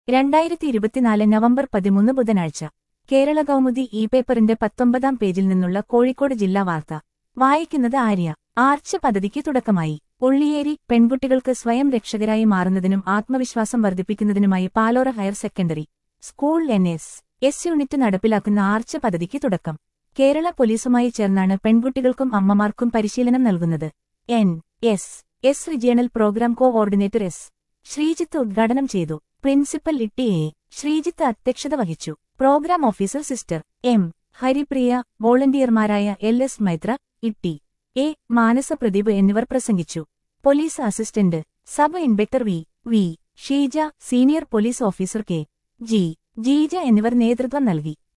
രണ്ടായിരത്തി ഇരുപത്തിനാല് നവംബർ പതിമൂന്ന് ബുധനാഴ്ച കേരള കൗമുദി ഇ പേപ്പറിന്റെ പത്തൊമ്പതാം പേജിൽ നിന്നുള്ള കോഴിക്കോട് ജില്ലാ വാർത്ത വായിക്കുന്നത് ആര്യ ആർച്ച് പദ്ധതിക്ക് തുടക്കമായി ഉള്ളിയേരി പെൺകുട്ടികൾക്ക് സ്വയം രക്ഷകരായി മാറുന്നതിനും ആത്മവിശ്വാസം വർദ്ധിപ്പിക്കുന്നതിനുമായി Palora higher secondary school N S S unit നടപ്പിലാക്കുന്ന ആർച്ച് പദ്ധതിക്ക് തുടക്കം കേരള പോലീസുമായി ചേർന്നാണ് പെൺകുട്ടികൾക്കും അമ്മമാർക്കും പരിശീലനം നൽകുന്നത് N S S regional program coordinator S Sreejith ഉദ്ഘാടനം ചെയ്തു പ്രിൻസിപ്പൽ ഇട്ടി എ ശ്രീജിത്ത് അധ്യക്ഷത വഹിച്ചു program officer sister M Haripriya വോളണ്ടിയർമാരായ L S Maithra Itty A Manasa Pradeep എന്നിവർ പ്രസംഗിച്ചു police assistant sub inspector V V Sheeja senior police officer K G Jeeja എന്നിവർ നേതൃത്വം നൽകി